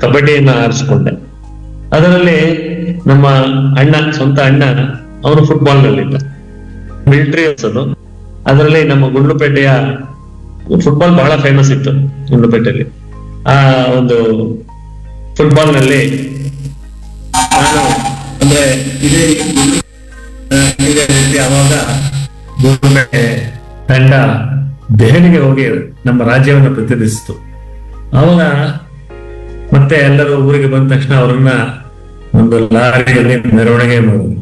ಕಬಡ್ಡಿಯನ್ನ ಆರಿಸ್ಕೊಂಡೆ ಅದರಲ್ಲಿ ನಮ್ಮ ಅಣ್ಣ ಸ್ವಂತ ಅಣ್ಣ ಅವನು ಫುಟ್ಬಾಲ್ ನಲ್ಲಿದ್ದ ಮಿಲಿಟರಿ ಅದು ಅದರಲ್ಲಿ ನಮ್ಮ ಗುಂಡ್ಲುಪೇಟೆಯ ಫುಟ್ಬಾಲ್ ಬಹಳ ಫೇಮಸ್ ಇತ್ತು ಗುಂಡ್ಲುಪೇಟೆಯಲ್ಲಿ ಆ ಒಂದು ಫುಟ್ಬಾಲ್ ನಲ್ಲಿ ನಾನು ಅಂದ್ರೆ ಇದೇ ಆ, ಇದೇ ರೀತಿ ಅವಾಗ ಗುಂಡ್ಲುಪೇಟೆ ತಂಡ ದೆಹಲಿಗೆ ಹೋಗಿ ನಮ್ಮ ರಾಜ್ಯವನ್ನು ಪ್ರತಿನಿಧಿಸಿತು ಅವಾಗ ಮತ್ತೆ ಎಲ್ಲರೂ ಊರಿಗೆ ಬಂದ ತಕ್ಷಣ ಅವರನ್ನ ಒಂದು ಲಾರಿಯಲ್ಲಿ ಮೆರವಣಿಗೆ ಮಾಡೋದು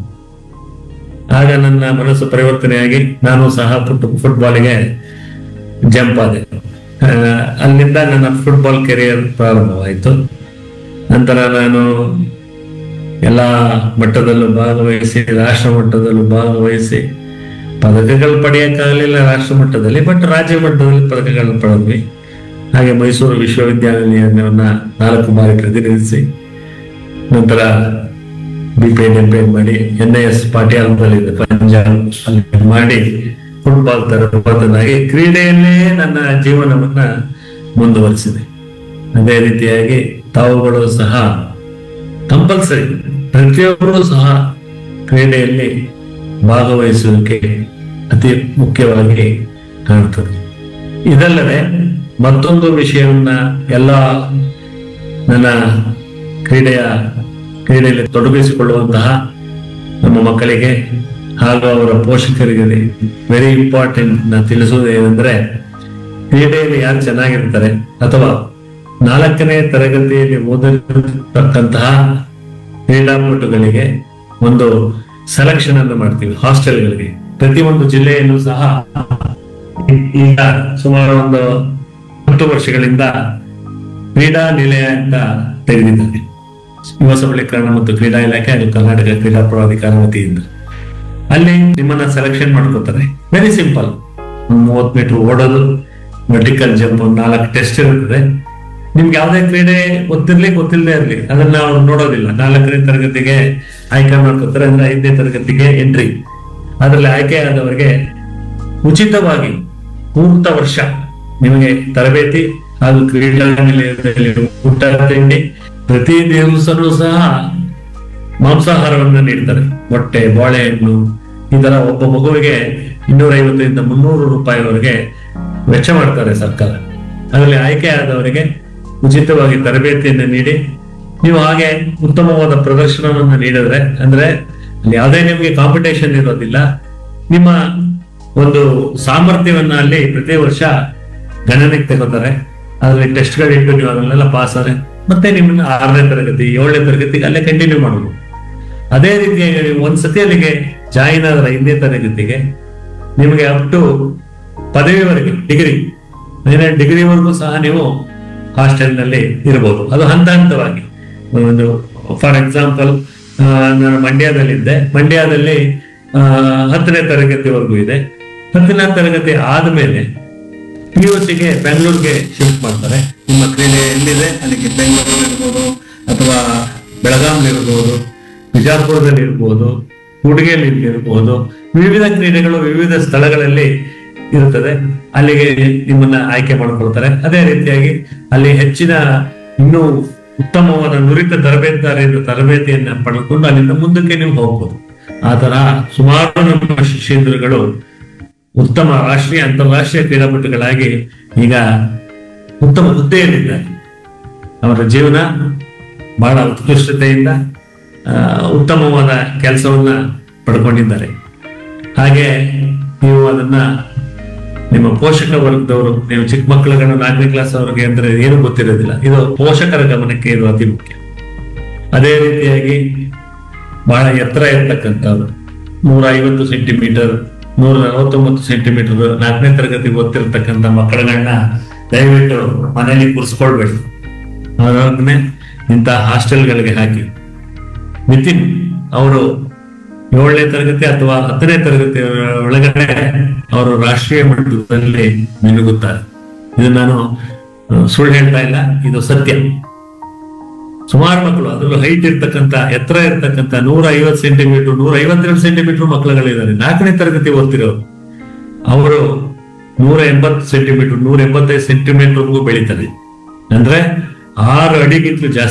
ಆಗ ನನ್ನ ಮನಸ್ಸು ಪರಿವರ್ತನೆಯಾಗಿ ನಾನು ಸಹ ಫುಟ್ ಫುಟ್ಬಾಲಿಗೆ ಜಂಪ್ ಆದೆ ಆ, ಅಲ್ಲಿಂದ ನನ್ನ ಫುಟ್ಬಾಲ್ ಕೆರಿಯರ್ ಪ್ರಾರಂಭವಾಯಿತು ನಂತರ ನಾನು ಎಲ್ಲ ಮಟ್ಟದಲ್ಲೂ ಭಾಗವಹಿಸಿ ರಾಷ್ಟ್ರ ಮಟ್ಟದಲ್ಲೂ ಭಾಗವಹಿಸಿ ಪದಕಗಳು ಪಡೆಯಕ್ಕಾಗಲಿಲ್ಲ ರಾಷ್ಟ್ರ ಮಟ್ಟದಲ್ಲಿ ಬಟ್ ರಾಜ್ಯ ಮಟ್ಟದಲ್ಲಿ ಪದಕಗಳನ್ನು ಪಡೆದ್ವಿ ಹಾಗೆ ಮೈಸೂರು ವಿಶ್ವವಿದ್ಯಾನಿಲಯವನ್ನ ನಾಲ್ಕು ಬಾರಿ ಪ್ರತಿನಿಧಿಸಿ ನಂತರ ಬಿ ಪಿ ಎನ್ ಮಾಡಿ ಎನ್ ಐ ಎಸ್ ಪಾಟ್ಯಾಲದಲ್ಲಿ ಪಂಜಾಬ್ ಅಲ್ಲಿ ಮಾಡಿ ಫುಟ್ಬಾಲ್ ತರಬೇತನಾಗಿ ಕ್ರೀಡೆಯಲ್ಲೇ ನನ್ನ ಜೀವನವನ್ನ ಮುಂದುವರಿಸಿದೆ ಅದೇ ರೀತಿಯಾಗಿ ತಾವುಗಳು ಸಹ ಕಂಪಲ್ಸರಿ ಪ್ರತಿಯೊಬ್ಬರೂ ಸಹ ಕ್ರೀಡೆಯಲ್ಲಿ ಭಾಗವಹಿಸುವಿಕೆ ಅತಿ ಮುಖ್ಯವಾಗಿ ಕಾಣುತ್ತದೆ ಇದಲ್ಲದೆ ಮತ್ತೊಂದು ವಿಷಯವನ್ನ ಎಲ್ಲ ನನ್ನ ಕ್ರೀಡೆಯ ಕ್ರೀಡೆಯಲ್ಲಿ ತೊಡಗಿಸಿಕೊಳ್ಳುವಂತಹ ನಮ್ಮ ಮಕ್ಕಳಿಗೆ ಹಾಗೂ ಅವರ ಪೋಷಕರಿಗೆ ವೆರಿ ಇಂಪಾರ್ಟೆಂಟ್ ನಾ ತಿಳಿಸುವುದು ಏನಂದ್ರೆ ಕ್ರೀಡೆಯಲ್ಲಿ ಯಾರು ಚೆನ್ನಾಗಿರ್ತಾರೆ ಅಥವಾ ನಾಲ್ಕನೇ ತರಗತಿಯಲ್ಲಿ ಓದಿರತಕ್ಕಂತಹ ಕ್ರೀಡಾಪಟುಗಳಿಗೆ ಒಂದು ಸೆಲೆಕ್ಷನ್ ಅನ್ನು ಮಾಡ್ತೀವಿ ಹಾಸ್ಟೆಲ್ಗಳಿಗೆ ಪ್ರತಿಯೊಂದು ಜಿಲ್ಲೆಯಲ್ಲೂ ಸಹ ಈಗ ಸುಮಾರು ಒಂದು ಹತ್ತು ವರ್ಷಗಳಿಂದ ಕ್ರೀಡಾ ನಿಲಯ ಅಂತ ತೆಗೆದಿದ್ದಾರೆ ಯುವ ಸಬಲೀಕರಣ ಮತ್ತು ಕ್ರೀಡಾ ಇಲಾಖೆ ಹಾಗೂ ಕರ್ನಾಟಕ ಕ್ರೀಡಾ ಪ್ರಾಧಿಕಾರ ವತಿಯಿಂದ ಅಲ್ಲಿ ನಿಮ್ಮನ್ನ ಸೆಲೆಕ್ಷನ್ ಮಾಡ್ಕೋತಾರೆ ವೆರಿ ಸಿಂಪಲ್ ಮೂವತ್ ಮೀಟರ್ ಓಡೋದು ವರ್ಟಿಕಲ್ ಜಂಪ್ ಒಂದು ನಾಲ್ಕು ಟೆಸ್ಟ್ ಇರ್ತದೆ ನಿಮ್ಗೆ ಯಾವುದೇ ಕ್ರೀಡೆ ಗೊತ್ತಿರ್ಲಿ ಗೊತ್ತಿಲ್ಲದೆ ಇರ್ಲಿ ಅದನ್ನ ಅವ್ರು ನೋಡೋದಿಲ್ಲ ನಾಲ್ಕನೇ ತರಗತಿಗೆ ಆಯ್ಕೆ ಮಾಡ್ಕೋತಾರೆ ಅಂದ್ರೆ ಐದನೇ ತರಗತಿಗೆ ಎಂಟ್ರಿ ಅದರಲ್ಲಿ ಆಯ್ಕೆ ಆದವರಿಗೆ ಉಚಿತವಾಗಿ ಪೂರ್ತ ವರ್ಷ ನಿಮಗೆ ತರಬೇತಿ ಹಾಗೂ ಕ್ರೀಡಾ ನಿಲಯದಲ್ಲಿ ಊಟ ತಿಂಡಿ ಪ್ರತಿ ದಿವಸನೂ ಸಹ ಮಾಂಸಾಹಾರವನ್ನ ನೀಡ್ತಾರೆ ಮೊಟ್ಟೆ ಬಾಳೆಹಣ್ಣು ಈ ತರ ಒಬ್ಬ ಮಗುವಿಗೆ ಇನ್ನೂರ ಐವತ್ತರಿಂದ ಮುನ್ನೂರು ರೂಪಾಯಿವರೆಗೆ ವೆಚ್ಚ ಮಾಡ್ತಾರೆ ಸರ್ಕಾರ ಅದರಲ್ಲಿ ಆಯ್ಕೆ ಆದವರಿಗೆ ಉಚಿತವಾಗಿ ತರಬೇತಿಯನ್ನು ನೀಡಿ ನೀವು ಹಾಗೆ ಉತ್ತಮವಾದ ಪ್ರದರ್ಶನವನ್ನು ನೀಡಿದ್ರೆ ಅಂದ್ರೆ ಅಲ್ಲಿ ಯಾವುದೇ ನಿಮಗೆ ಕಾಂಪಿಟೇಷನ್ ಇರೋದಿಲ್ಲ ನಿಮ್ಮ ಒಂದು ಸಾಮರ್ಥ್ಯವನ್ನ ಅಲ್ಲಿ ಪ್ರತಿ ವರ್ಷ ಗಣನೆಗೆ ತಗೋತಾರೆ ಅದರಲ್ಲಿ ಟೆಸ್ಟ್ಗಳಿಟ್ಟು ನೀವು ಅದನ್ನೆಲ್ಲ ಪಾಸ್ ಆದ್ರೆ ಮತ್ತೆ ನಿಮ್ಮನ್ನ ಆರನೇ ತರಗತಿ ಏಳನೇ ತರಗತಿಗೆ ಅಲ್ಲೇ ಕಂಟಿನ್ಯೂ ಮಾಡಬಹುದು ಅದೇ ರೀತಿಯಾಗಿ ನೀವು ಒಂದ್ಸತಿ ಅಲ್ಲಿಗೆ ಜಾಯಿನ್ ಆದ್ರೆ ಐದನೇ ತರಗತಿಗೆ ನಿಮಗೆ ಅಪ್ ಟು ಪದವಿವರೆಗೆ ಡಿಗ್ರಿ ಡಿಗ್ರಿವರೆಗೂ ಸಹ ನೀವು ಹಾಸ್ಟೆಲ್ ನಲ್ಲಿ ಇರಬಹುದು ಅದು ಹಂತ ಹಂತವಾಗಿ ಒಂದು ಫಾರ್ ಎಕ್ಸಾಂಪಲ್ ನಾನು ಮಂಡ್ಯದಲ್ಲಿದ್ದೆ ಮಂಡ್ಯದಲ್ಲಿ ಆ, ಹತ್ತನೇ ತರಗತಿವರೆಗೂ ಇದೆ ಹತ್ತನೇ ತರಗತಿ ಆದ್ಮೇಲೆ ಪಿ ಯು ಸಿಗೆ ಬೆಂಗಳೂರಿಗೆ ಶಿಫ್ಟ್ ಮಾಡ್ತಾರೆ ನಿಮ್ಮ ಕ್ರೀಡೆ ಎಲ್ಲಿದೆ ಅಲ್ಲಿಗೆ ಬೆಂಗಳೂರು ಇರ್ಬೋದು ಅಥವಾ ಬೆಳಗಾಂ ಇರ್ಬೋದು ಬಿಜಾಪುರದಲ್ಲಿ ಇರ್ಬೋದು ಉಡುಗೆಯಲ್ಲಿ ಇರ್ಬೋದು ವಿವಿಧ ಕ್ರೀಡೆಗಳು ವಿವಿಧ ಸ್ಥಳಗಳಲ್ಲಿ ಇರುತ್ತದೆ ಅಲ್ಲಿಗೆ ನಿಮ್ಮನ್ನ ಆಯ್ಕೆ ಮಾಡ್ಕೊಳ್ತಾರೆ ಅದೇ ರೀತಿಯಾಗಿ ಅಲ್ಲಿ ಹೆಚ್ಚಿನ ಇನ್ನೂ ಉತ್ತಮವಾದ ನುರಿತ ತರಬೇತುದಾರರಿಂದ ತರಬೇತಿಯನ್ನ ಪಡೆದುಕೊಂಡು ಅಲ್ಲಿಂದ ಮುಂದಕ್ಕೆ ನೀವು ಹೋಗ್ಬೋದು ಆ ತರ ಸುಮಾರು ನಮ್ಮ ಶಿಷ್ಯಂದ್ರಗಳು ಉತ್ತಮ ರಾಷ್ಟ್ರೀಯ ಅಂತಾರಾಷ್ಟ್ರೀಯ ಕ್ರೀಡಾಪಟುಗಳಾಗಿ ಈಗ ಉತ್ತಮ ಹುದ್ದೆಯಲ್ಲಿದ್ದಾರೆ ಅವರ ಜೀವನ ಬಹಳ ಉತ್ಕೃಷ್ಟತೆಯಿಂದ ಆ, ಉತ್ತಮವಾದ ಕೆಲಸವನ್ನ ಪಡ್ಕೊಂಡಿದ್ದಾರೆ ಹಾಗೆ ನೀವು ಅದನ್ನ ನಿಮ್ಮ ಪೋಷಕ ವರ್ಗದವರು ನೀವು ಚಿಕ್ಕ ಮಕ್ಕಳುಗಳು ನಾಲ್ಕನೇ ಕ್ಲಾಸ್ ಅವ್ರಿಗೆ ಅಂದ್ರೆ ಏನು ಗೊತ್ತಿರೋದಿಲ್ಲ ಇದು ಪೋಷಕರ ಗಮನಕ್ಕೆ ಇದು ಅತಿ ಮುಖ್ಯ ಅದೇ ರೀತಿಯಾಗಿ ಬಹಳ ಎತ್ತರ ಇರ್ತಕ್ಕಂಥವ್ರು ನೂರ ಐವತ್ತು ಸೆಂಟಿಮೀಟರ್ ನೂರ ನಲವತ್ತೊಂಬತ್ತು ಸೆಂಟಿಮೀಟರ್ ನಾಲ್ಕನೇ ತರಗತಿ ಓದ್ತಿರ್ತಕ್ಕಂಥ ಮಕ್ಕಳುಗಳನ್ನ ದಯವಿಟ್ಟು ಮನೆಯಲ್ಲಿ ಕೂರಿಸ್ಕೊಳ್ಬೇಡಿ ಅವ್ರನ್ನೇ ಇಂಥ ಹಾಸ್ಟೆಲ್ಗಳಿಗೆ ಹಾಕಿ ವಿತಿನ್ ಅವರು ಏಳನೇ ತರಗತಿ ಅಥವಾ ಹತ್ತನೇ ತರಗತಿ ಒಳಗಡೆ ಅವರು ರಾಷ್ಟ್ರೀಯ ಮಟ್ಟದಲ್ಲಿ ಮಿನುಗುತ್ತಾರೆ ಇದು ನಾನು ಆ, ಸುಳ್ಳು ಹೇಳ್ತಾ ಇಲ್ಲ ಇದು ಸತ್ಯ ಸುಮಾರು ಮಕ್ಕಳು ಅದರಲ್ಲೂ ಹೈಟ್ ಇರ್ತಕ್ಕಂಥ ಎತ್ತರ ಇರ್ತಕ್ಕಂಥ ನೂರ ಐವತ್ತು ಸೆಂಟಿಮೀಟರ್ ನೂರ ಐವತ್ತೆರಡು ಸೆಂಟಿಮೀಟರ್ ಮಕ್ಕಳುಗಳಿದ್ದಾರೆ ನಾಲ್ಕನೇ ತರಗತಿ ಓದ್ತಿರೋರು ಅವರು ನೂರ ಎಂಬತ್ತು ಸೆಂಟಿಮೀಟರ್ ನೂರ ಎಂಬತ್ತೈದು ಸೆಂಟಿಮೀಟರ್ಗೂ ಬೆಳೀತಾರೆ ಅಂದ್ರೆ ಆರು ಅಡಿಗಿಂತಲೂ ಜಾಸ್ತಿ